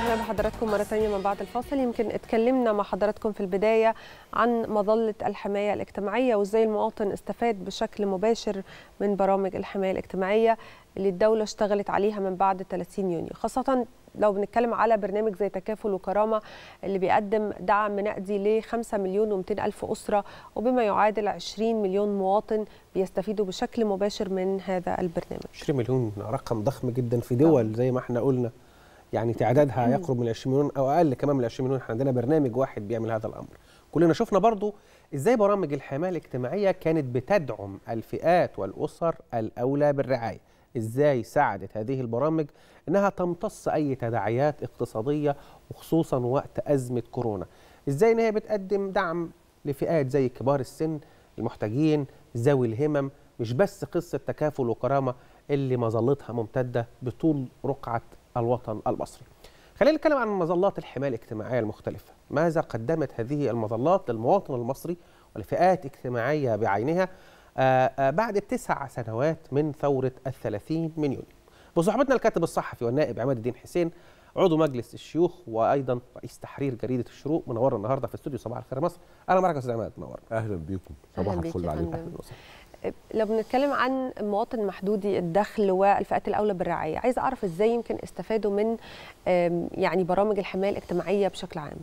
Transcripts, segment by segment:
اهلا بحضراتكم مره ثانيه من بعد الفاصل يمكن اتكلمنا مع حضراتكم في البدايه عن مظله الحمايه الاجتماعيه وازاي المواطن استفاد بشكل مباشر من برامج الحمايه الاجتماعيه اللي الدوله اشتغلت عليها من بعد 30 يونيو خاصه لو بنتكلم على برنامج زي تكافل وكرامه اللي بيقدم دعم نقدي ل 5 مليون و200 الف اسره وبما يعادل 20 مليون مواطن بيستفيدوا بشكل مباشر من هذا البرنامج 20 مليون رقم ضخم جدا في دول زي ما احنا قلنا يعني تعدادها يقرب من 20 مليون او اقل كمان من 20 مليون احنا عندنا برنامج واحد بيعمل هذا الامر كلنا شفنا برضو ازاي برامج الحمايه الاجتماعيه كانت بتدعم الفئات والاسر الاولى بالرعايه ازاي ساعدت هذه البرامج انها تمتص اي تداعيات اقتصاديه وخصوصا وقت ازمه كورونا ازاي ان هي بتقدم دعم لفئات زي كبار السن المحتاجين ذوي الهمم مش بس قصه تكافل وكرامه اللي مظلتها ممتده بطول رقعه الوطن المصري خلينا نتكلم عن مظلات الحمايه الاجتماعيه المختلفه ماذا قدمت هذه المظلات للمواطن المصري ولفئات اجتماعيه بعينها آآ آآ بعد تسع سنوات من ثوره الثلاثين من يونيو بصحبتنا الكاتب الصحفي والنائب عماد الدين حسين عضو مجلس الشيوخ وايضا رئيس تحرير جريده الشروق منورنا النهارده في استوديو صباح الخير مصر اهلا بك يا استاذ عماد منورنا اهلا بيكم صباح الفل عليكم لو بنتكلم عن مواطن محدودي الدخل والفئات الاولى بالرعايه عايزه اعرف ازاي يمكن استفادوا من يعني برامج الحمايه الاجتماعيه بشكل عام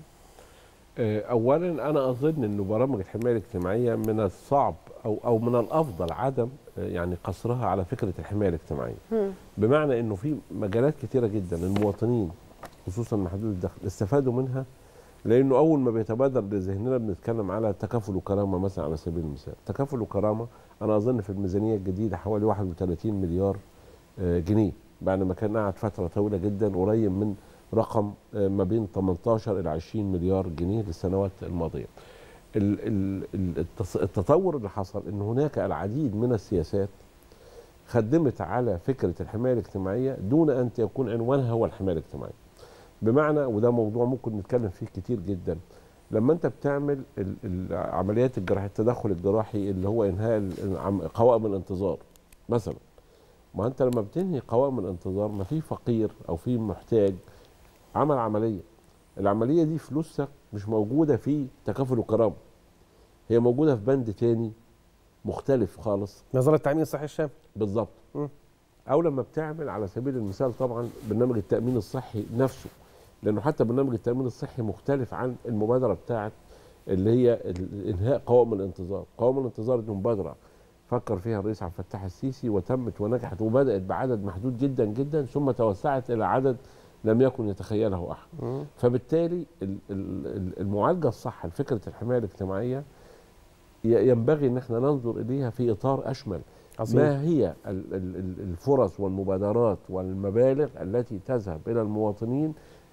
اولا انا اظن انه برامج الحمايه الاجتماعيه من الصعب او او من الافضل عدم يعني قصرها على فكره الحمايه الاجتماعيه م. بمعنى انه في مجالات كثيره جدا المواطنين خصوصا محدود الدخل استفادوا منها لانه اول ما بيتبادر لذهننا بنتكلم على تكافل وكرامه مثلا على سبيل المثال تكافل وكرامه انا اظن في الميزانيه الجديده حوالي 31 مليار جنيه بعد ما كان قاعد فتره طويله جدا قريب من رقم ما بين 18 الى 20 مليار جنيه للسنوات الماضيه التطور اللي حصل ان هناك العديد من السياسات خدمت على فكره الحمايه الاجتماعيه دون ان يكون عنوانها هو الحمايه الاجتماعيه بمعنى وده موضوع ممكن نتكلم فيه كتير جدا لما انت بتعمل عمليات الجراحه التدخل الجراحي اللي هو انهاء قوائم الانتظار مثلا ما انت لما بتنهي قوائم الانتظار ما في فقير او في محتاج عمل عمليه العمليه دي فلوسها مش موجوده في تكافل وكرامه هي موجوده في بند تاني مختلف خالص نظام التامين الصحي الشامل بالظبط او لما بتعمل على سبيل المثال طبعا برنامج التامين الصحي نفسه لانه حتى برنامج التامين الصحي مختلف عن المبادره بتاعت اللي هي انهاء قوائم الانتظار قوائم الانتظار دي مبادره فكر فيها الرئيس عبد الفتاح السيسي وتمت ونجحت وبدات بعدد محدود جدا جدا ثم توسعت الى عدد لم يكن يتخيله احد فبالتالي المعالجه الصح لفكره الحمايه الاجتماعيه ينبغي ان احنا ننظر اليها في اطار اشمل عظيم. ما هي الفرص والمبادرات والمبالغ التي تذهب الى المواطنين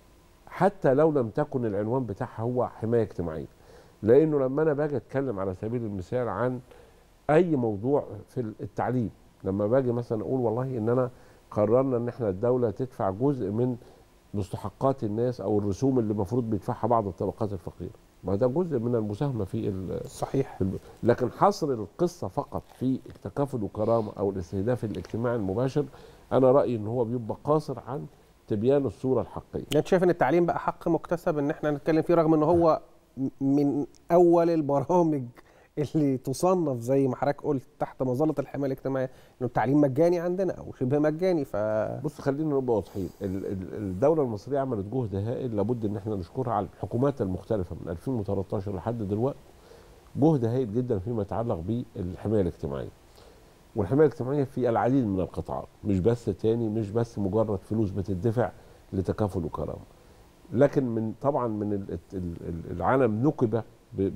حتى لو لم تكن العنوان بتاعها هو حمايه اجتماعيه لانه لما انا باجي اتكلم على سبيل المثال عن اي موضوع في التعليم لما باجي مثلا اقول والله ان انا قررنا ان احنا الدوله تدفع جزء من مستحقات الناس او الرسوم اللي المفروض بيدفعها بعض الطبقات الفقيره ما ده جزء من المساهمه في صحيح في لكن حصر القصه فقط في تكافل وكرامه او الاستهداف الاجتماعي المباشر انا رايي ان هو بيبقى قاصر عن تبيان الصوره الحقيقيه يعني شايف ان التعليم بقى حق مكتسب ان احنا نتكلم فيه رغم ان هو من اول البرامج اللي تصنف زي ما حضرتك قلت تحت مظله الحمايه الاجتماعيه انه التعليم مجاني عندنا او شبه مجاني ف بص خلينا نبقى واضحين الدوله المصريه عملت جهد هائل لابد ان احنا نشكرها على الحكومات المختلفه من 2013 لحد دلوقتي جهد هائل جدا فيما يتعلق بالحمايه الاجتماعيه والحمايه الاجتماعيه في العديد من القطاعات مش بس تاني مش بس مجرد فلوس بتدفع لتكافل وكرامه لكن من طبعا من العالم نكب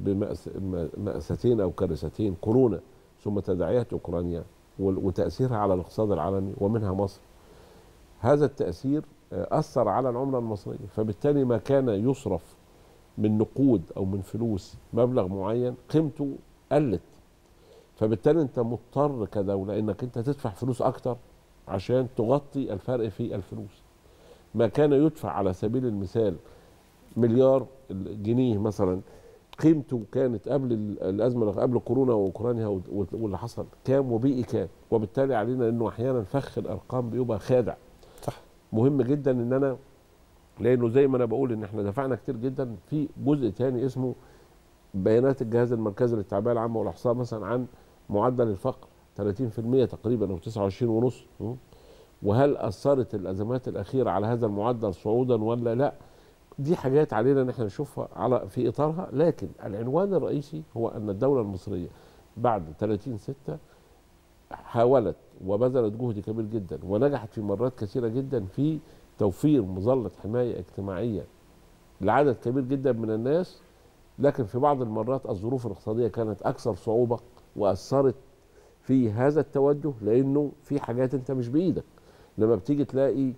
بمأستين أو كارثتين كورونا ثم تداعيات أوكرانيا وتأثيرها على الاقتصاد العالمي ومنها مصر هذا التأثير أثر على العملة المصرية فبالتالي ما كان يصرف من نقود أو من فلوس مبلغ معين قيمته قلت فبالتالي أنت مضطر كدولة أنك أنت تدفع فلوس أكتر عشان تغطي الفرق في الفلوس ما كان يدفع على سبيل المثال مليار جنيه مثلا قيمته كانت قبل الازمه قبل كورونا واوكرانيا واللي حصل كام وبيئي كام وبالتالي علينا انه احيانا فخ الارقام بيبقى خادع صح مهم جدا ان انا لانه زي ما انا بقول ان احنا دفعنا كتير جدا في جزء تاني اسمه بيانات الجهاز المركزي للتعبئه العامه والاحصاء مثلا عن معدل الفقر 30% تقريبا او 29 ونص وهل اثرت الازمات الاخيره على هذا المعدل صعودا ولا لا دي حاجات علينا ان احنا نشوفها على في اطارها لكن العنوان الرئيسي هو ان الدوله المصريه بعد 30 6 حاولت وبذلت جهد كبير جدا ونجحت في مرات كثيره جدا في توفير مظله حمايه اجتماعيه لعدد كبير جدا من الناس لكن في بعض المرات الظروف الاقتصاديه كانت اكثر صعوبه واثرت في هذا التوجه لانه في حاجات انت مش بايدك لما بتيجي تلاقي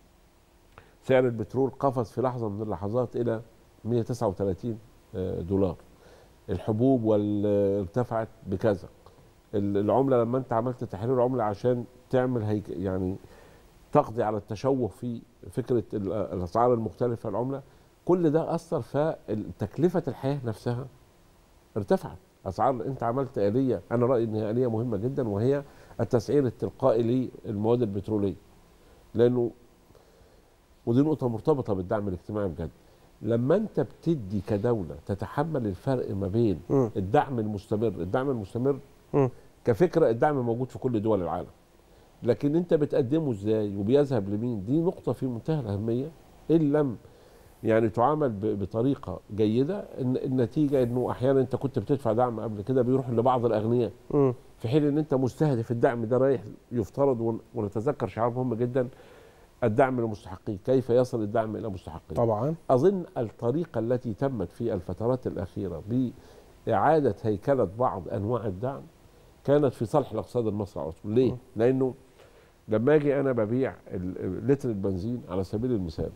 سعر البترول قفز في لحظه من اللحظات الى 139 دولار الحبوب ارتفعت بكذا العمله لما انت عملت تحرير عمله عشان تعمل هيك يعني تقضي على التشوه في فكره الاسعار المختلفه العمله كل ده اثر فتكلفه الحياه نفسها ارتفعت اسعار انت عملت اليه انا رايي ان هي اليه مهمه جدا وهي التسعير التلقائي للمواد البتروليه لانه ودي نقطه مرتبطه بالدعم الاجتماعي بجد لما انت بتدي كدوله تتحمل الفرق ما بين م. الدعم المستمر الدعم المستمر م. كفكره الدعم موجود في كل دول العالم لكن انت بتقدمه ازاي وبيذهب لمين دي نقطه في منتهى الاهميه ان لم يعني تعامل ب- بطريقه جيده إن النتيجه انه احيانا انت كنت بتدفع دعم قبل كده بيروح لبعض الاغنياء مم. في حين ان انت مستهدف الدعم ده رايح يفترض ون- ونتذكر شعار مهم جدا الدعم للمستحقين كيف يصل الدعم الى مستحقين طبعا اظن الطريقه التي تمت في الفترات الاخيره باعاده هيكله بعض انواع الدعم كانت في صالح الاقتصاد المصري على طول ليه م. لانه لما اجي انا ببيع ال- لتر البنزين على سبيل المثال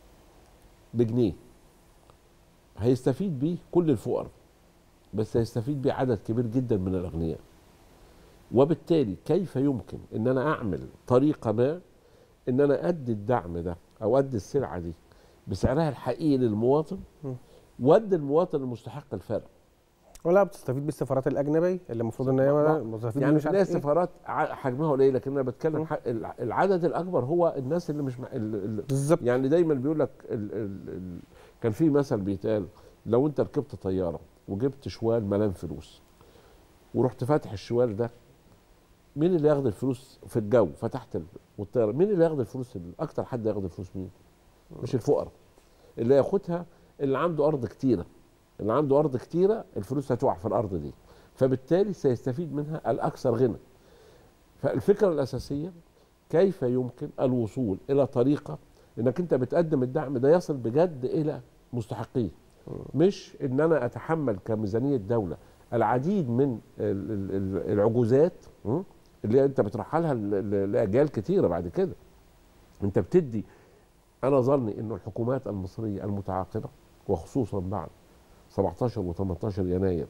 بجنيه هيستفيد بيه كل الفقراء بس هيستفيد بيه عدد كبير جدا من الاغنياء وبالتالي كيف يمكن ان انا اعمل طريقه ما ان انا ادي الدعم ده او ادي السلعه دي بسعرها الحقيقي للمواطن م. وادي المواطن المستحق الفرق ولا بتستفيد بالسفارات الاجنبيه اللي المفروض ان هي ما- مستفيد يعني مش في عارف ناس إيه. سفارات ع- حجمها قليل لكن انا بتكلم م. ح- الع- العدد الاكبر هو الناس اللي مش مع ال- ال- بالظبط يعني دايما بيقول لك ال ال ال كان في مثل بيتقال لو انت ركبت طياره وجبت شوال ملان فلوس ورحت فاتح الشوال ده مين اللي ياخد الفلوس في الجو فتحت ال- والطياره مين اللي ياخد الفلوس ال- اكتر حد ياخد الفلوس مين مش الفقراء اللي ياخدها اللي عنده ارض كتيره اللي عنده ارض كتيره الفلوس هتقع في الارض دي فبالتالي سيستفيد منها الاكثر غنى فالفكره الاساسيه كيف يمكن الوصول الى طريقه انك انت بتقدم الدعم ده يصل بجد الى مستحقيه مش ان انا اتحمل كميزانيه دوله العديد من ال- ال- ال- العجوزات م? اللي انت بترحلها ل- ل- لاجيال كتيره بعد كده انت بتدي انا ظني انه الحكومات المصريه المتعاقبه وخصوصا بعد 17 و18 يناير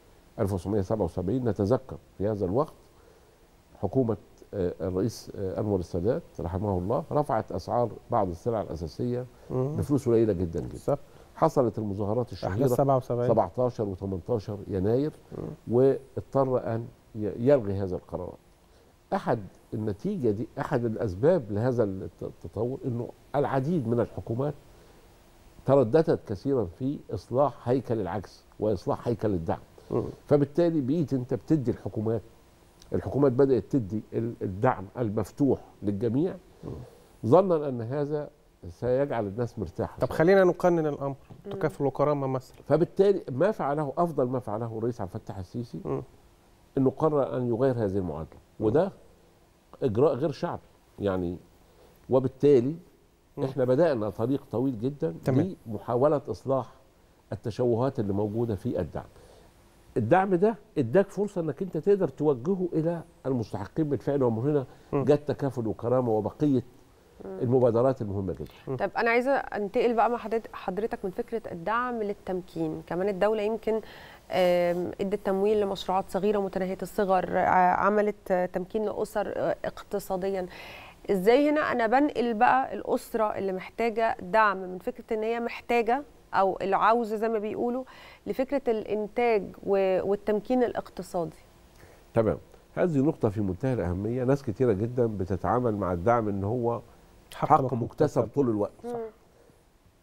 1977 نتذكر في هذا الوقت حكومه آه، الرئيس آه، انور السادات رحمه الله رفعت اسعار بعض السلع الاساسيه مم. بفلوس قليله جدا جدا بالظبط حصلت المظاهرات احداث الشهيره 77 17 و18 يناير واضطر ان ي- يلغي هذا القرار احد النتيجه دي احد الاسباب لهذا الت- التطور انه العديد من الحكومات ترددت كثيرا في اصلاح هيكل العجز واصلاح هيكل الدعم مم. فبالتالي بقيت انت بتدي الحكومات الحكومات بدات تدي ال- الدعم المفتوح للجميع ظنا ان هذا سيجعل الناس مرتاحه طب خلينا نقنن الامر تكافل وكرامه مثلا فبالتالي ما فعله افضل ما فعله الرئيس عبد الفتاح السيسي مم. انه قرر ان يغير هذه المعادله وده اجراء غير شعبي يعني وبالتالي مم. احنا بدانا طريق طويل جدا تمام. لمحاوله اصلاح التشوهات اللي موجوده في الدعم الدعم ده اداك فرصه انك انت تقدر توجهه الى المستحقين بالفعل ومن هنا مم. جت تكافل وكرامه وبقيه المبادرات المهمه جدا طب انا عايزه انتقل بقى مع حضرتك- حضرتك من فكره الدعم للتمكين كمان الدوله يمكن آم، ادت تمويل لمشروعات صغيره متناهيه الصغر ع- عملت آه، تمكين لاسر آه، اقتصاديا ازاي هنا انا بنقل بقى الاسره اللي محتاجه دعم من فكره ان هي محتاجه او العوزه زي ما بيقولوا لفكره الانتاج و- والتمكين الاقتصادي تمام هذه نقطة في منتهى الأهمية ناس كتيرة جدا بتتعامل مع الدعم إن هو حق مكتسب طول الوقت مم.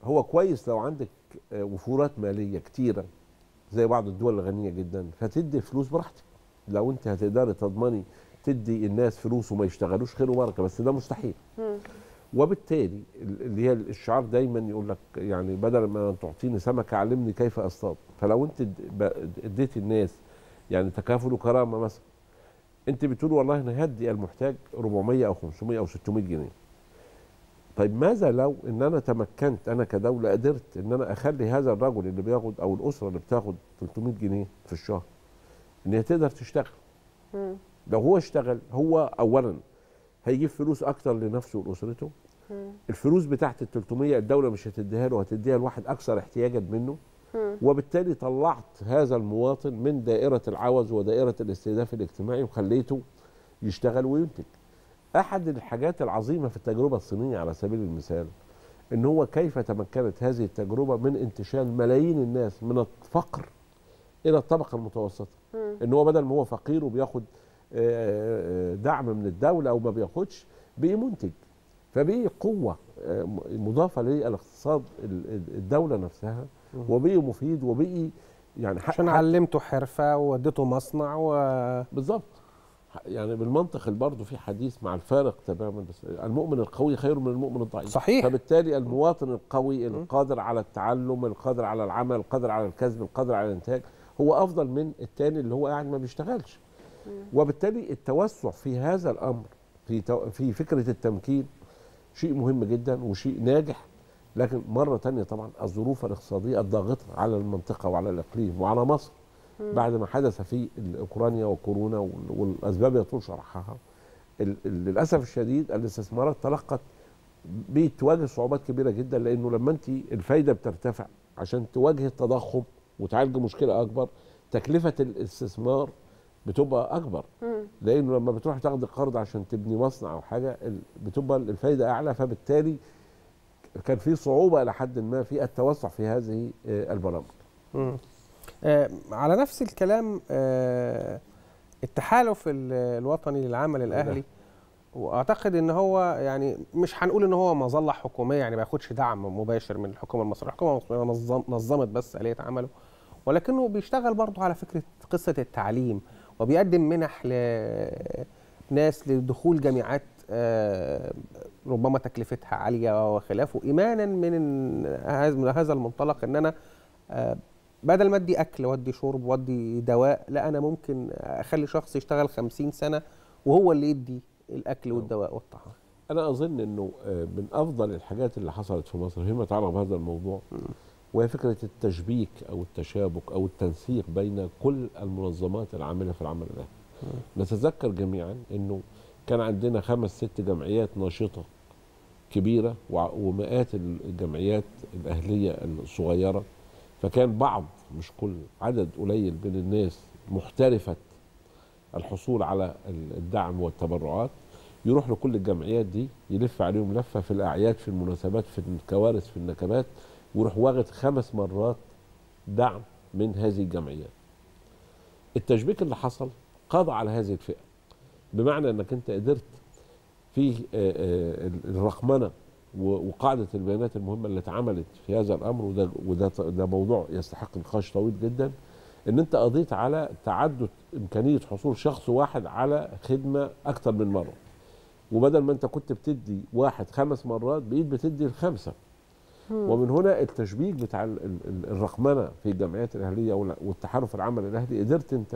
هو كويس لو عندك آه، وفورات ماليه كتيره زي بعض الدول الغنيه جدا فتدي فلوس براحتك لو انت هتقدري تضمني تدي الناس فلوس وما يشتغلوش خير وبركه بس ده مستحيل مم. وبالتالي ال- اللي هي الشعار دايما يقول لك يعني بدل ما تعطيني سمكه علمني كيف اصطاد فلو انت اد- ب- اديت الناس يعني تكافل وكرامه مثلا انت بتقول والله انا هدي المحتاج 400 او 500 او 600 جنيه طيب ماذا لو ان انا تمكنت انا كدوله قدرت ان انا اخلي هذا الرجل اللي بياخد او الاسره اللي بتاخد 300 جنيه في الشهر ان هي تقدر تشتغل مم. لو هو اشتغل هو اولا هيجيب فلوس اكتر لنفسه ولاسرته مم. الفلوس بتاعت ال 300 الدوله مش هتديها له هتديها لواحد اكثر احتياجا منه مم. وبالتالي طلعت هذا المواطن من دائره العوز ودائره الاستهداف الاجتماعي وخليته يشتغل وينتج احد الحاجات العظيمه في التجربه الصينيه على سبيل المثال ان هو كيف تمكنت هذه التجربه من انتشال ملايين الناس من الفقر الى الطبقه المتوسطه مم. ان هو بدل ما هو فقير وبياخد آه، آه، دعم من الدوله او ما بياخدش بقي منتج فبقي قوه آه، مضافه للاقتصاد ال- ال- الدوله نفسها وبقي مفيد وبقي يعني حق- عشان حق- علمته حرفه ووديته مصنع و بالظبط يعني بالمنطق اللي برضه في حديث مع الفارق تماما بس المؤمن القوي خير من المؤمن الضعيف صحيح. فبالتالي المواطن القوي القادر على التعلم القادر على العمل القادر على الكسب القادر على الانتاج هو افضل من التاني اللي هو قاعد ما بيشتغلش وبالتالي التوسع في هذا الامر في تو- في فكره التمكين شيء مهم جدا وشيء ناجح لكن مره تانية طبعا الظروف الاقتصاديه الضاغطه على المنطقه وعلى الاقليم وعلى مصر بعد ما حدث في اوكرانيا وكورونا وال- والاسباب يطول شرحها ال- ال- للاسف الشديد الاستثمارات تلقت بتواجه صعوبات كبيره جدا لانه لما انت الفايده بترتفع عشان تواجه التضخم وتعالج مشكله اكبر تكلفه الاستثمار بتبقى اكبر مم. لانه لما بتروح تاخد قرض عشان تبني مصنع او حاجه ال- بتبقى الفايده اعلى فبالتالي كان في صعوبه الى حد ما في التوسع في هذه آه، البرامج مم. آه على نفس الكلام آه التحالف ال- الوطني للعمل الاهلي واعتقد ان هو يعني مش هنقول ان هو مظله حكوميه يعني ما ياخدش دعم مباشر من الحكومه المصريه، الحكومه المصريه نظم نظمت بس اليه عمله ولكنه بيشتغل برضه على فكره قصه التعليم وبيقدم منح لناس لدخول جامعات آه، ربما تكلفتها عاليه وخلافه ايمانا من إن هذا من هذا المنطلق ان انا آه، بدل ما ادي اكل وادي شرب وادي دواء لا انا ممكن اخلي شخص يشتغل خمسين سنه وهو اللي يدي الاكل والدواء والطعام انا اظن انه آه، من افضل الحاجات اللي حصلت في مصر فيما يتعلق بهذا الموضوع وهي فكره التشبيك او التشابك او التنسيق بين كل المنظمات العامله في العمل الاهلي. نتذكر جميعا انه كان عندنا خمس ست جمعيات ناشطه كبيره وع- ومئات الجمعيات الاهليه الصغيره فكان بعض مش كل عدد قليل من الناس محترفه الحصول على الدعم والتبرعات يروح لكل الجمعيات دي يلف عليهم لفه في الاعياد في المناسبات في الكوارث في النكبات ويروح واخد خمس مرات دعم من هذه الجمعيات. التشبيك اللي حصل قضى على هذه الفئه بمعنى انك انت قدرت في آه، آه، الرقمنه و- وقاعده البيانات المهمه اللي اتعملت في هذا الامر وده وده ده موضوع يستحق نقاش طويل جدا ان انت قضيت على تعدد امكانيه حصول شخص واحد على خدمه اكثر من مره وبدل ما انت كنت بتدي واحد خمس مرات بقيت بتدي الخمسه ومن هنا التشبيك بتاع ال- ال- ال- الرقمنه في الجمعيات الاهليه وال- والتحالف العمل الاهلي قدرت انت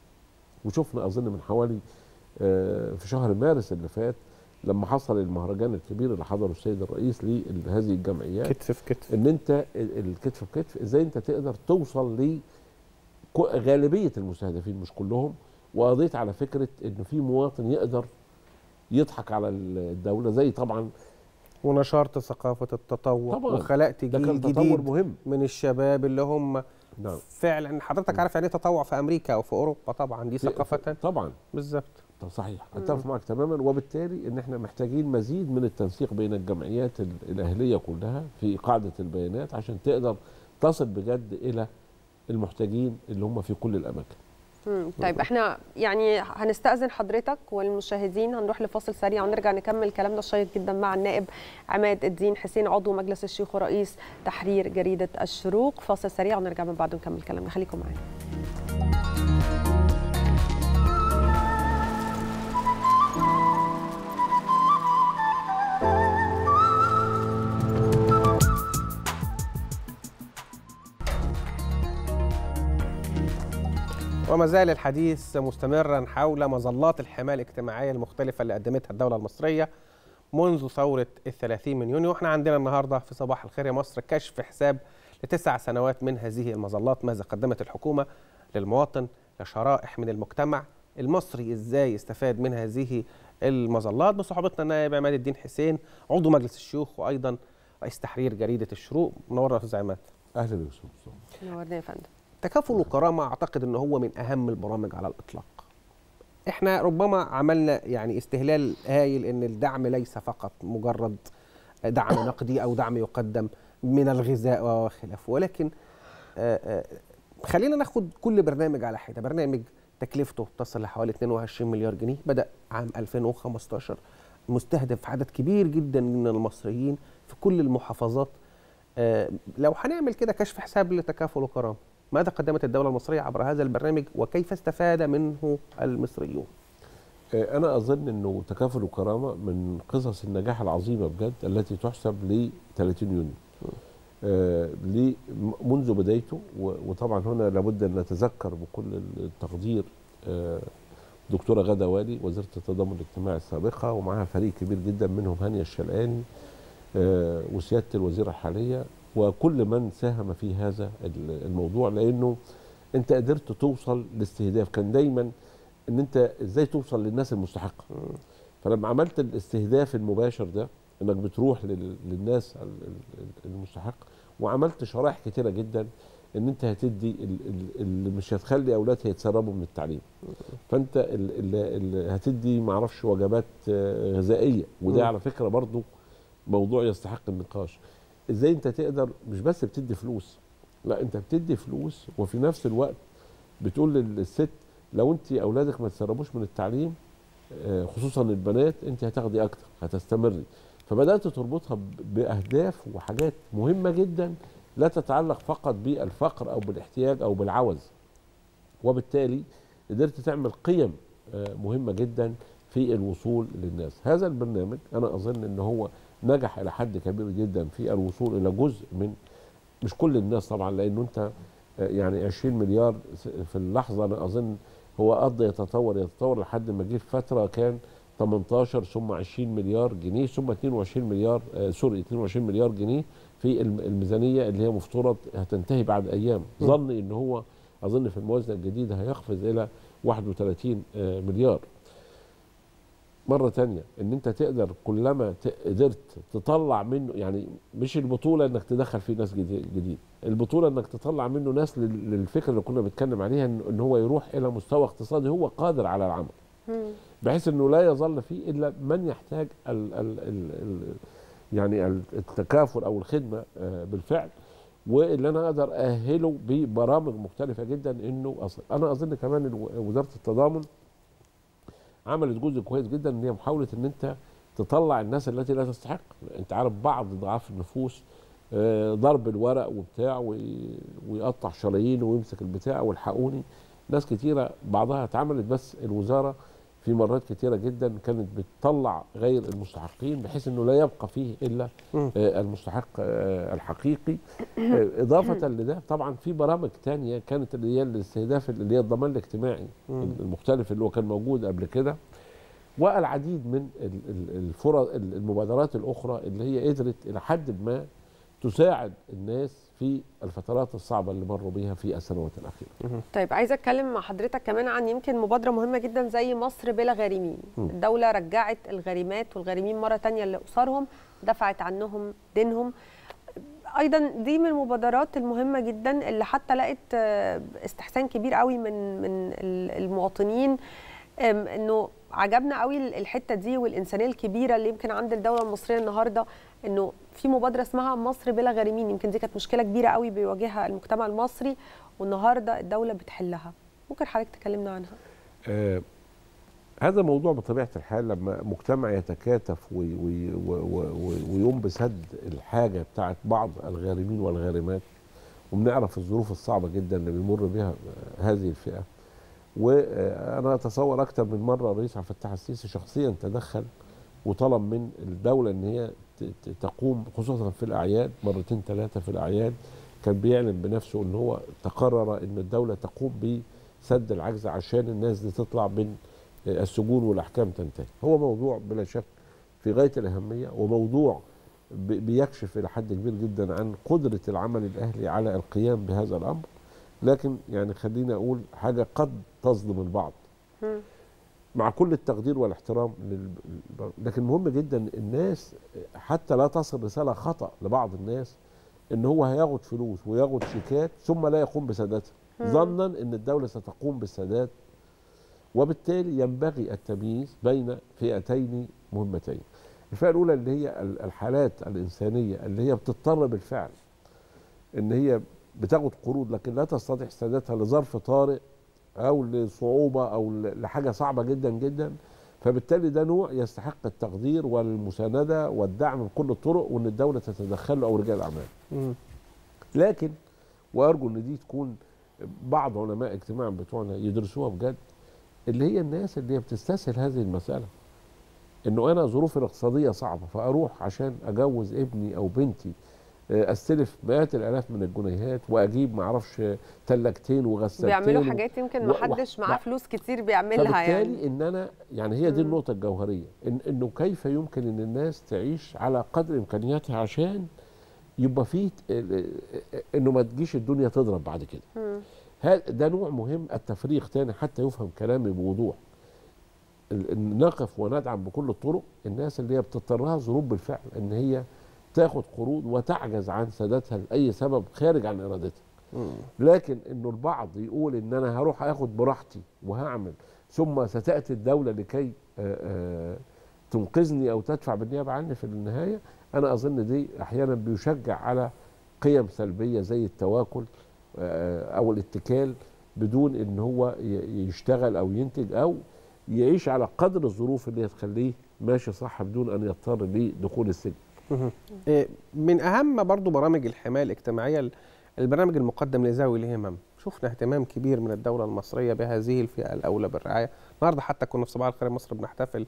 وشفنا اظن من حوالي آه، في شهر مارس اللي فات لما حصل المهرجان الكبير اللي حضره السيد الرئيس لهذه الجمعيات كتف في كتف ان انت ال- الكتف بكتف ازاي انت تقدر توصل ل كو- غالبيه المستهدفين مش كلهم وقضيت على فكره ان في مواطن يقدر يضحك على الدوله زي طبعا ونشرت ثقافه التطوع طبعاً. وخلقت ده جيل كان تطور جديد مهم من الشباب اللي هم نعم فعلا حضرتك عارف يعني ايه تطوع في امريكا او في اوروبا طبعا دي ثقافه تانية. طبعا بالظبط طب صحيح اتفق معك تماما وبالتالي ان احنا محتاجين مزيد من التنسيق بين الجمعيات ال- الاهليه كلها في قاعده البيانات عشان تقدر تصل بجد الى المحتاجين اللي هم في كل الاماكن مم. طيب احنا يعني هنستأذن حضرتك والمشاهدين هنروح لفاصل سريع ونرجع نكمل كلامنا الشيق جدا مع النائب عماد الدين حسين عضو مجلس الشيوخ ورئيس تحرير جريدة الشروق فاصل سريع ونرجع من بعده نكمل كلامنا خليكم معانا وما زال الحديث مستمرا حول مظلات الحماية الاجتماعية المختلفة اللي قدمتها الدولة المصرية منذ ثورة الثلاثين من يونيو واحنا عندنا النهاردة في صباح الخير يا مصر كشف حساب لتسع سنوات من هذه المظلات ماذا قدمت الحكومة للمواطن لشرائح من المجتمع المصري ازاي استفاد من هذه المظلات بصحبتنا النائب عماد الدين حسين عضو مجلس الشيوخ وايضا رئيس تحرير جريدة الشروق منورنا يا استاذ عماد اهلا بك استاذ مصطفى نورنا يا فندم تكافل وكرامة أعتقد أنه هو من أهم البرامج على الإطلاق إحنا ربما عملنا يعني استهلال هايل أن الدعم ليس فقط مجرد دعم نقدي أو دعم يقدم من الغذاء وخلافه ولكن آه، آه، خلينا ناخد كل برنامج على حده برنامج تكلفته تصل لحوالي 22 مليار جنيه بدأ عام 2015 مستهدف عدد كبير جدا من المصريين في كل المحافظات آه، لو هنعمل كده كشف حساب لتكافل وكرامه ماذا قدمت الدولة المصرية عبر هذا البرنامج وكيف استفاد منه المصريون؟ آه، انا اظن انه تكافل وكرامه من قصص النجاح العظيمه بجد التي تحسب ل 30 يونيو آه، لي- م- منذ بدايته و- وطبعا هنا لابد ان نتذكر بكل التقدير آه، دكتوره غدا والي وزيره التضامن الاجتماعي السابقه ومعها فريق كبير جدا منهم هانيه الشلقاني آه، وسياده الوزيره الحاليه وكل من ساهم في هذا ال- الموضوع لانه انت قدرت توصل لاستهداف كان دايما ان انت ازاي توصل للناس المستحقه فلما عملت الاستهداف المباشر ده انك بتروح لل- للناس ال- ال- المستحق وعملت شرائح كتيره جدا ان انت هتدي ال- ال- اللي مش هتخلي اولادها يتسربوا من التعليم فانت ال- ال- ال- هتدي معرفش وجبات آه، غذائيه مم. وده على فكره برضو موضوع يستحق النقاش ازاي انت تقدر مش بس بتدي فلوس لا انت بتدي فلوس وفي نفس الوقت بتقول للست لو انت اولادك ما تسربوش من التعليم آه، خصوصا البنات انت هتاخدي اكتر هتستمري فبدات تربطها ب- باهداف وحاجات مهمه جدا لا تتعلق فقط بالفقر او بالاحتياج او بالعوز وبالتالي قدرت تعمل قيم آه، مهمه جدا في الوصول للناس هذا البرنامج انا اظن ان هو نجح الى حد كبير جدا في الوصول الى جزء من مش كل الناس طبعا لانه انت آه، يعني 20 مليار س- في اللحظه انا اظن هو قضى يتطور يتطور لحد ما جه في فتره كان 18 ثم 20 مليار جنيه ثم 22 مليار آه سوري 22 مليار جنيه في الم- الميزانيه اللي هي مفترض هتنتهي بعد ايام م. ظن ان هو اظن في الموازنه الجديده هيقفز الى 31 آه مليار مرة تانية ان انت تقدر كلما ت- قدرت تطلع منه يعني مش البطولة انك تدخل فيه ناس جديد, جديد. البطولة انك تطلع منه ناس لل- للفكرة اللي كنا بنتكلم عليها ان إن هو يروح الى مستوى اقتصادي هو قادر على العمل مم. بحيث انه لا يظل فيه الا من يحتاج ال ال ال ال يعني ال- التكافل او الخدمه آه، بالفعل واللي انا اقدر اهله ببرامج مختلفه جدا انه أصل انا اظن كمان الو- وزاره التضامن عملت جزء كويس جدا ان هي محاوله ان انت تطلع الناس التي لا تستحق انت عارف بعض ضعاف النفوس آه، ضرب الورق وبتاع وي- ويقطع شرايين ويمسك البتاع والحقوني ناس كتيره بعضها اتعملت بس الوزاره في مرات كتيره جدا كانت بتطلع غير المستحقين بحيث انه لا يبقى فيه الا مم. آه، المستحق آه، الحقيقي آه، اضافه لده طبعا في برامج تانية كانت اللي هي الاستهداف اللي هي الضمان الاجتماعي مم. المختلف اللي هو كان موجود قبل كده والعديد من ال- ال- الفرص المبادرات الاخرى اللي هي قدرت الى حد ما تساعد الناس في الفترات الصعبه اللي مروا بها في السنوات الاخيره طيب عايزه اتكلم مع حضرتك كمان عن يمكن مبادره مهمه جدا زي مصر بلا غارمين م. الدوله رجعت الغارمات والغارمين مره تانية لاسرهم دفعت عنهم دينهم ايضا دي من المبادرات المهمه جدا اللي حتى لقت آه، استحسان كبير قوي من من ال- المواطنين آم، انه عجبنا قوي الحته دي والانسانيه الكبيره اللي يمكن عند الدوله المصريه النهارده انه في مبادره اسمها مصر بلا غارمين يمكن دي كانت مشكله كبيره قوي بيواجهها المجتمع المصري والنهارده الدوله بتحلها ممكن حضرتك تكلمنا عنها آه هذا موضوع بطبيعه الحال لما مجتمع يتكاتف وي وي وي ويقوم بسد الحاجه بتاعت بعض الغارمين والغارمات وبنعرف الظروف الصعبه جدا اللي بيمر بها هذه الفئه وانا اتصور اكثر من مره الرئيس عبد الفتاح السيسي شخصيا تدخل وطلب من الدوله ان هي تقوم خصوصا في الاعياد مرتين ثلاثه في الاعياد كان بيعلن بنفسه ان هو تقرر ان الدوله تقوم بسد العجز عشان الناس دي تطلع من السجون والاحكام تنتهي هو موضوع بلا شك في غايه الاهميه وموضوع بيكشف الى حد كبير جدا عن قدره العمل الاهلي على القيام بهذا الامر لكن يعني خليني اقول حاجه قد تصدم البعض مع كل التقدير والاحترام لل... لكن مهم جدا الناس حتى لا تصل رساله خطا لبعض الناس ان هو هياخد فلوس وياخد شيكات ثم لا يقوم بسدادها ظنا ان الدوله ستقوم بالسداد وبالتالي ينبغي التمييز بين فئتين مهمتين الفئه الاولى اللي هي الحالات الانسانيه اللي هي بتضطر بالفعل ان هي بتاخد قروض لكن لا تستطيع سدادها لظرف طارئ او لصعوبه او لحاجه صعبه جدا جدا فبالتالي ده نوع يستحق التقدير والمسانده والدعم بكل الطرق وان الدوله تتدخل له او رجال الاعمال. لكن وارجو ان دي تكون بعض علماء اجتماع بتوعنا يدرسوها بجد اللي هي الناس اللي هي بتستسهل هذه المساله. انه انا ظروفي الاقتصاديه صعبه فاروح عشان اجوز ابني او بنتي استلف مئات الالاف من الجنيهات واجيب ما اعرفش ثلاجتين وغسالتين بيعملوا حاجات يمكن ما حدش معاه فلوس كتير بيعملها يعني يعني ان انا يعني هي دي النقطه الجوهريه إن انه كيف يمكن ان الناس تعيش على قدر امكانياتها عشان يبقى فيه انه ما تجيش الدنيا تضرب بعد كده ده نوع مهم التفريق تاني حتى يفهم كلامي بوضوح نقف وندعم بكل الطرق الناس اللي هي بتضطرها ظروف بالفعل ان هي تاخد قروض وتعجز عن سدادها لاي سبب خارج عن ارادتها لكن انه البعض يقول ان انا هروح اخد براحتي وهعمل ثم ستاتي الدوله لكي آآ آآ تنقذني او تدفع بالنيابه عني في النهايه انا اظن دي احيانا بيشجع على قيم سلبيه زي التواكل او الاتكال بدون ان هو يشتغل او ينتج او يعيش على قدر الظروف اللي تخليه ماشي صح بدون ان يضطر لدخول السجن من اهم برضو برامج الحمايه الاجتماعيه البرنامج المقدم لذوي الهمم شفنا اهتمام كبير من الدوله المصريه بهذه الفئه الاولى بالرعايه النهارده حتى كنا في صباح الخير مصر بنحتفل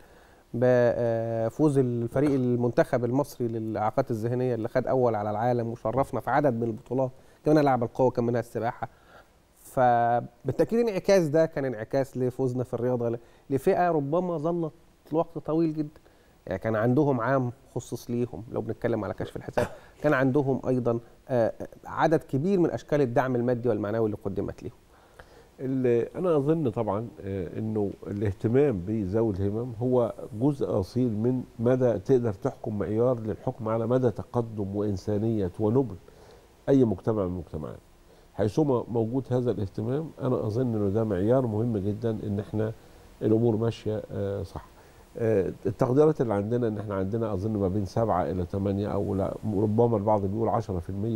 بفوز الفريق المنتخب المصري للاعاقات الذهنيه اللي خد اول على العالم وشرفنا في عدد من البطولات كمان لعب القوه كان منها السباحه فبالتاكيد انعكاس ده كان انعكاس لفوزنا في الرياضه لفئه ربما ظلت لوقت طويل جدا يعني كان عندهم عام خصص ليهم لو بنتكلم على كشف الحساب كان عندهم ايضا عدد كبير من اشكال الدعم المادي والمعنوي اللي قدمت ليهم اللي انا اظن طبعا انه الاهتمام بذوي الهمم هو جزء اصيل من مدى تقدر تحكم معيار للحكم على مدى تقدم وانسانيه ونبل اي مجتمع من المجتمعات حيثما موجود هذا الاهتمام انا اظن انه ده معيار مهم جدا ان احنا الامور ماشيه صح التقديرات اللي عندنا ان احنا عندنا اظن ما بين سبعة الى ثمانية او لا ربما البعض بيقول 10%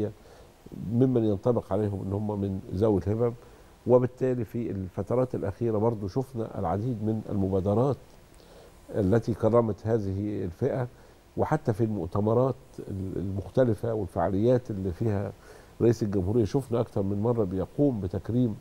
ممن ينطبق عليهم ان هم من ذوي الهمم وبالتالي في الفترات الاخيره برضو شفنا العديد من المبادرات التي كرمت هذه الفئه وحتى في المؤتمرات المختلفه والفعاليات اللي فيها رئيس الجمهوريه شفنا اكثر من مره بيقوم بتكريم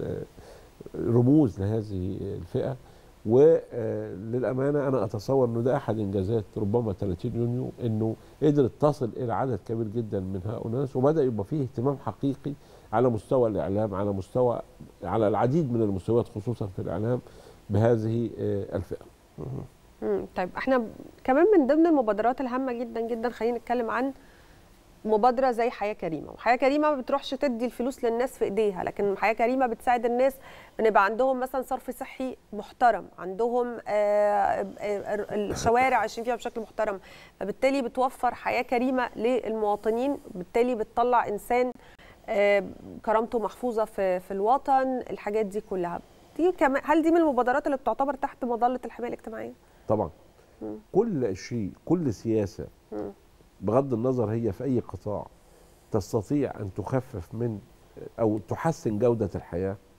رموز لهذه الفئه وللامانه انا اتصور انه ده احد انجازات ربما 30 يونيو انه قدرت تصل الى عدد كبير جدا من هؤلاء الناس وبدا يبقى فيه اهتمام حقيقي على مستوى الاعلام على مستوى على العديد من المستويات خصوصا في الاعلام بهذه الفئه. طيب احنا كمان من ضمن المبادرات الهامه جدا جدا خلينا نتكلم عن مبادره زي حياه كريمه وحياه كريمه ما بتروحش تدي الفلوس للناس في ايديها لكن حياه كريمه بتساعد الناس ان يبقى عندهم مثلا صرف صحي محترم عندهم الشوارع عايشين فيها بشكل محترم فبالتالي بتوفر حياه كريمه للمواطنين بالتالي بتطلع انسان كرامته محفوظه في في الوطن الحاجات دي كلها دي كمان هل دي من المبادرات اللي بتعتبر تحت مظله الحمايه الاجتماعيه طبعا م. كل شيء كل سياسه م. بغض النظر هي في اي قطاع تستطيع ان تخفف من او تحسن جوده الحياه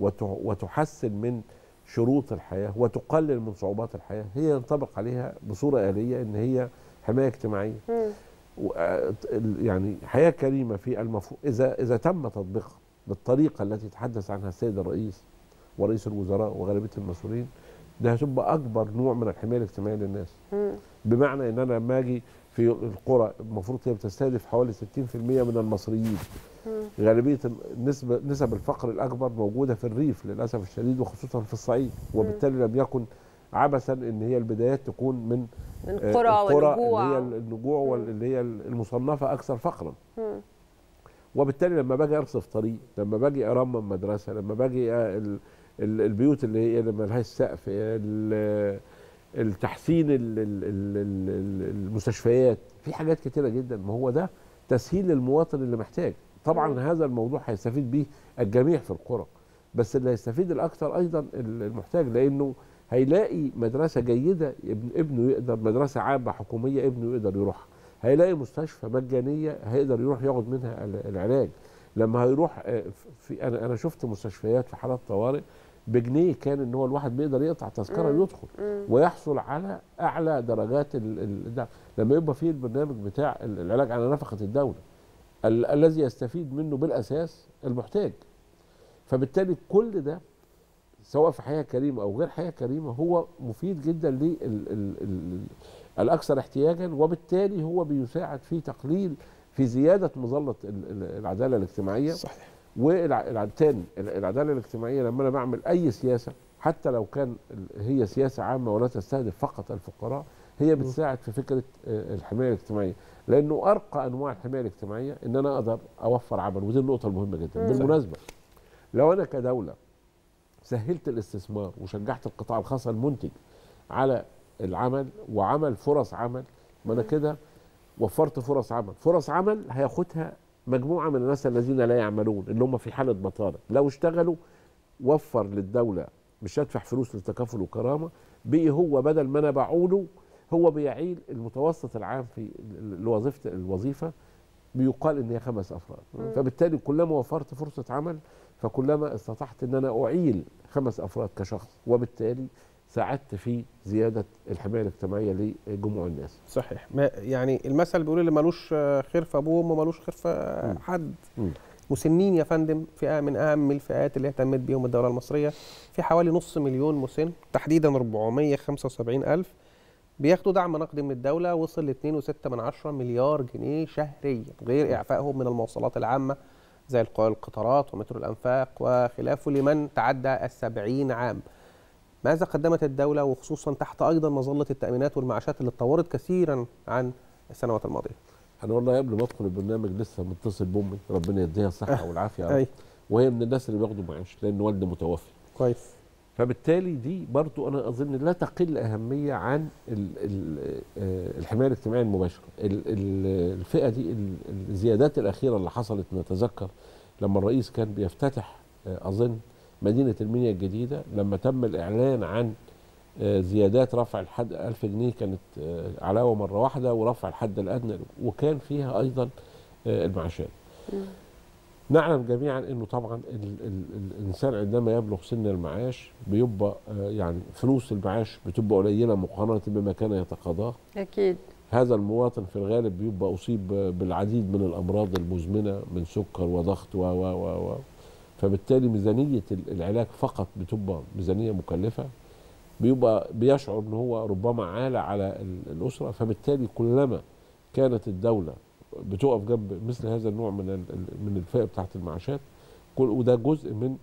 وت- وتحسن من شروط الحياه وتقلل من صعوبات الحياه هي ينطبق عليها بصوره اليه ان هي حمايه اجتماعيه مم. و- آه، ال- يعني حياه كريمه في المفروض اذا اذا تم تطبيقها بالطريقه التي تحدث عنها السيد الرئيس ورئيس الوزراء وغالبيه المسؤولين ده هتبقى اكبر نوع من الحمايه الاجتماعيه للناس مم. بمعنى ان انا لما اجي في القرى المفروض هي بتستهدف حوالي 60% من المصريين مم. غالبيه نسبه نسب الفقر الاكبر موجوده في الريف للاسف الشديد وخصوصا في الصعيد وبالتالي لم يكن عبثا ان هي البدايات تكون من من آه، قرى القرى اللي ونجوع هي النجوع واللي هي المصنفه اكثر فقرا مم. وبالتالي لما باجي ارصف طريق لما باجي ارمم مدرسه لما باجي آه، ال- ال- البيوت اللي هي اللي ملهاش سقف ال- التحسين ال- ال- ال- ال- المستشفيات في حاجات كتيره جدا ما هو ده تسهيل للمواطن اللي محتاج طبعا مم. هذا الموضوع هيستفيد به الجميع في القرى بس اللي هيستفيد الاكثر ايضا المحتاج لانه هيلاقي مدرسه جيده ابن ابنه يقدر مدرسه عامه حكوميه ابنه يقدر يروحها هيلاقي مستشفى مجانيه هيقدر يروح ياخد منها ال- العلاج لما هيروح آه، في انا انا شفت مستشفيات في حالات طوارئ بجنيه كان ان هو الواحد بيقدر يقطع تذكره مم. يدخل مم. ويحصل على اعلى درجات ال- ال- ده لما يبقى فيه البرنامج بتاع ال- العلاج على نفقه الدوله ال- الذي يستفيد منه بالاساس المحتاج فبالتالي كل ده سواء في حياه كريمه او غير حياه كريمه هو مفيد جدا للاكثر احتياجا وبالتالي هو بيساعد في تقليل في زياده مظله ال- ال- العداله الاجتماعيه صحيح والتاني العداله الاجتماعيه لما انا بعمل اي سياسه حتى لو كان ال- هي سياسه عامه ولا تستهدف فقط الفقراء هي بتساعد في فكره آه، الحمايه الاجتماعيه لانه ارقى انواع الحمايه الاجتماعيه ان انا اقدر اوفر عمل ودي النقطه المهمه جدا مم. بالمناسبه لو انا كدوله سهلت الاستثمار وشجعت القطاع الخاص المنتج على العمل وعمل فرص عمل ما انا كده وفرت فرص عمل فرص عمل هياخدها مجموعه من الناس الذين لا يعملون اللي هم في حاله بطاله لو اشتغلوا وفر للدوله مش هدفع فلوس للتكافل والكرامه بقي هو بدل ما انا بعوله هو بيعيل المتوسط العام في ال- الوظيفه الوظيفه بيقال ان هي خمس افراد مم. فبالتالي كلما وفرت فرصه عمل فكلما استطعت ان انا اعيل خمس افراد كشخص وبالتالي ساعدت في زياده الحمايه الاجتماعيه لجموع الناس صحيح ما يعني المثل بيقول اللي ملوش آه، خير في ابوه وامه ملوش خير في مم. حد مم. مسنين يا فندم فئه من اهم الفئات اللي اهتمت بيهم الدوله المصريه في حوالي نص مليون مسن تحديدا 475 الف بياخدوا دعم نقدي من الدوله وصل ل 2.6 من عشرة مليار جنيه شهريا غير اعفائهم من المواصلات العامه زي الق- القطارات ومترو الانفاق وخلافه لمن تعدى السبعين عام ماذا قدمت الدولة وخصوصا تحت أيضا مظلة التأمينات والمعاشات اللي اتطورت كثيرا عن السنوات الماضية انا والله قبل ما ادخل البرنامج لسه متصل بامي ربنا يديها الصحه والعافيه يا رب. أي وهي من الناس اللي بياخدوا معاش لان والدي متوفي كويس فبالتالي دي برضو انا اظن لا تقل اهميه عن ال ال آه، الحمايه الاجتماعيه المباشره ال- ال- الفئه دي ال- الزيادات الاخيره اللي حصلت نتذكر لما الرئيس كان بيفتتح آه، اظن مدينه المنيا الجديده لما تم الاعلان عن آه، زيادات رفع الحد 1000 جنيه كانت آه، علاوه مره واحده ورفع الحد الادنى وكان فيها ايضا آه، المعاشات مم. نعلم جميعا انه طبعا ال ال الانسان عندما يبلغ سن المعاش بيبقى آه، يعني فلوس المعاش بتبقى قليله مقارنه بما كان يتقاضاه اكيد هذا المواطن في الغالب بيبقى اصيب بالعديد من الامراض المزمنه من سكر وضغط و و و و فبالتالي ميزانيه ال- العلاج فقط بتبقى ميزانيه مكلفه بيبقى بيشعر ان هو ربما عالة على ال- الاسره فبالتالي كلما كانت الدوله بتقف جنب مثل هذا النوع من ال- ال- من الفئه بتاعت المعاشات كل وده جزء من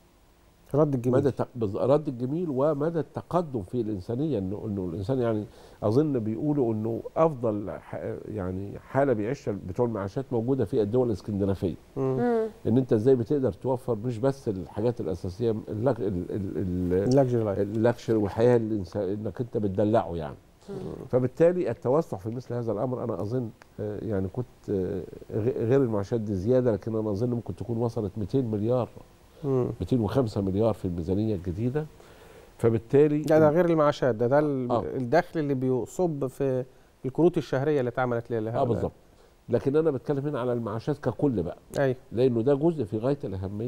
رد الجميل مدى تق- بز- رد الجميل ومدى التقدم في الانسانيه انه انه الانسان يعني اظن بيقولوا انه افضل ح- يعني حاله بيعيشها بتوع المعاشات موجوده في الدول الاسكندنافيه مم. مم. ان انت ازاي بتقدر توفر مش بس الحاجات الاساسيه اللك- ال- ال- ال- اللاكجري لايف اللاكشري والحياه الإنسان انك انت بتدلعه يعني فبالتالي التوسع في مثل هذا الامر انا اظن آه، يعني كنت آه، غ- غير المعاشات دي زياده لكن انا اظن ممكن تكون وصلت 200 مليار مم. 205 مليار في الميزانيه الجديده فبالتالي لا ده غير المعاشات ده ده ال- آه. الدخل اللي بيصب في الكروت الشهريه اللي اتعملت لها اه بالظبط لكن انا بتكلم هنا على المعاشات ككل بقى ايوه لانه ده جزء في غايه الاهميه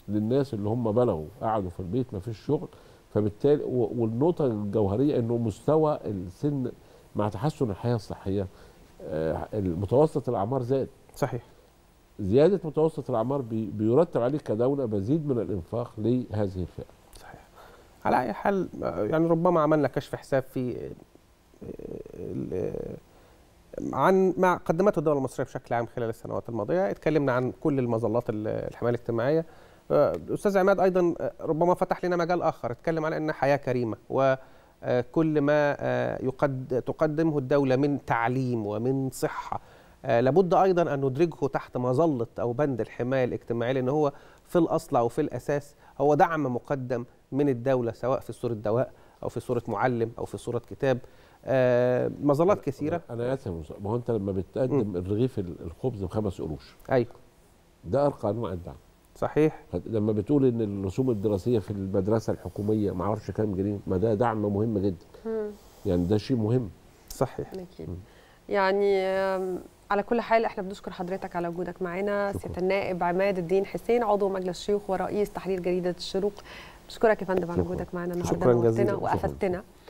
للناس اللي هم بلغوا قعدوا في البيت ما فيش شغل فبالتالي و- والنقطه الجوهريه انه مستوى السن مع تحسن الحياه الصحيه آه، المتوسط الاعمار زاد صحيح زياده متوسط الاعمار بي- بيرتب عليه كدوله مزيد من الانفاق لهذه الفئه صحيح على اي حال آه، يعني ربما عملنا كشف حساب في آه، ال- عن ما قدمته الدوله المصريه بشكل عام خلال السنوات الماضيه اتكلمنا عن كل المظلات ال- الحمايه الاجتماعيه آه، الاستاذ عماد ايضا آه، ربما فتح لنا مجال اخر اتكلم على ان حياه كريمه وكل ما آه، يقد تقدمه الدوله من تعليم ومن صحه آه، لابد ايضا ان ندرجه تحت مظله او بند الحمايه الاجتماعيه لان هو في الاصل او في الاساس هو دعم مقدم من الدوله سواء في صوره دواء او في صوره معلم او في صوره كتاب آه، مظلات كثيره انا اسف يا أستاذ، ما هو انت لما بتقدم الرغيف ال- الخبز بخمس قروش ايوه ده ارقى انواع الدعم صحيح لما بتقول ان الرسوم الدراسيه في المدرسه الحكوميه ما اعرفش كام جنيه ما ده دعم مهم جدا مم. يعني ده شيء مهم صحيح أكيد يعني آم، على كل حال احنا بنشكر حضرتك على وجودك معنا شكراً. سياده النائب عماد الدين حسين عضو مجلس الشيوخ ورئيس تحرير جريده الشروق بشكرك يا فندم على شكراً. وجودك معنا النهارده شكراً جزيلاً. نورتنا شكراً. وافدتنا